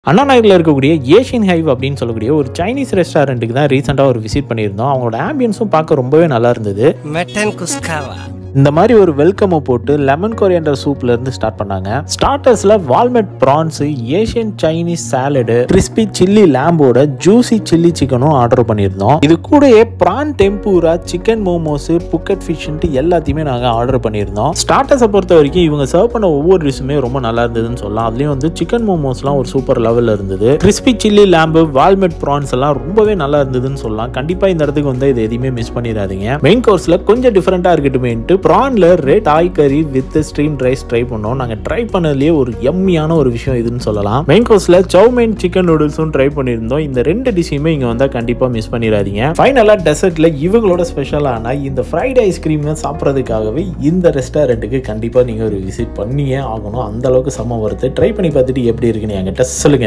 அண்ணா நகரில் இருக்கக்கூடிய ஏஷியன் ஹைவ் அப்படின்னு சொல்லக்கூடிய ஒரு சைனீஸ் ரெஸ்டாரண்ட்டுக்கு தான் ரீசெண்டாக ஒரு விசிட் பண்ணியிருந்தோம் அவங்களோட ஆம்பியன்ஸும் பார்க்க ரொம்பவே நல்லா இருந்தது மட்டன் குஸ்காவா இந்த மாதிரி ஒரு வெல்கமை போட்டு லெமன் கொரியண்டர் சூப்ல இருந்து ஸ்டார்ட் பண்ணாங்க ஸ்டார்டர்ஸ்ல வால்மெட் prawns Asian Chinese salad crispy chilli லேம்போட ஜூசி சில்லி சிக்கனும் ஆர்டர் பண்ணியிருந்தோம் இது கூடயே பிரான் டெம்பூரா சிக்கன் மோமோஸ் புக்கட் ஃபிஷ்ன்ட்டு எல்லாத்தையுமே நாங்கள் ஆர்டர் பண்ணியிருந்தோம் ஸ்டார்டர்ஸை பொறுத்த வரைக்கும் இவங்க சர்வ் பண்ண ஒவ்வொரு டிஷ்ஷுமே ரொம்ப நல்லா இருந்ததுன்னு சொல்லலாம் அதுலேயும் வந்து சிக்கன் மோமோஸ்லாம் ஒரு சூப்பர் லெவலில் இருந்தது கிறிஸ்பி சில்லி லேம்பு வால்மெட் ப்ரான்ஸ் எல்லாம் ரொம்பவே நல்லா இருந்ததுன்னு சொல்லலாம் கண்டிப்பாக இந்த இடத்துக்கு வந்து இது எதையுமே மிஸ் பண்ணிடாதீங்க மெயின் கோர்ஸில் கொஞ்சம் டிஃப்ரெண்ட்டாக இருக்கட்டுமேன்ட்டு ப்ரான்ல ரெட் ஆய் கறி வித் ஸ்ட்ரீம் ரைஸ் ட்ரை பண்ணோம் நாங்கள் ட்ரை பண்ணதுலேயே ஒரு எம்மியான ஒரு விஷயம் இதுன்னு சொல்லலாம் மெயின் கோர்ஸில் சௌமெயின் சிக்கன் நூடுல்ஸும் ட்ரை பண்ணியிருந்தோம் இந்த ரெண்டு டிஷ்ஷையுமே இங்கே வந்தால் கண்டிப்பாக மிஸ் பண்ணிடாதீங்க ஃபைனலாக டெசர்ட்டில் இவங்களோட ஸ்பெஷலான இந்த ஃப்ரைட் ஐஸ்கிரீமை சாப்பிட்றதுக்காகவே இந்த ரெஸ்டாரண்ட்டுக்கு கண்டிப்பாக நீங்கள் ஒரு விசிட் பண்ணியே ஆகணும் அந்த அளவுக்கு செம்ம வருது ட்ரை பண்ணி பார்த்துட்டு எப்படி இருக்குன்னு என்கிட்ட சொல்லுங்க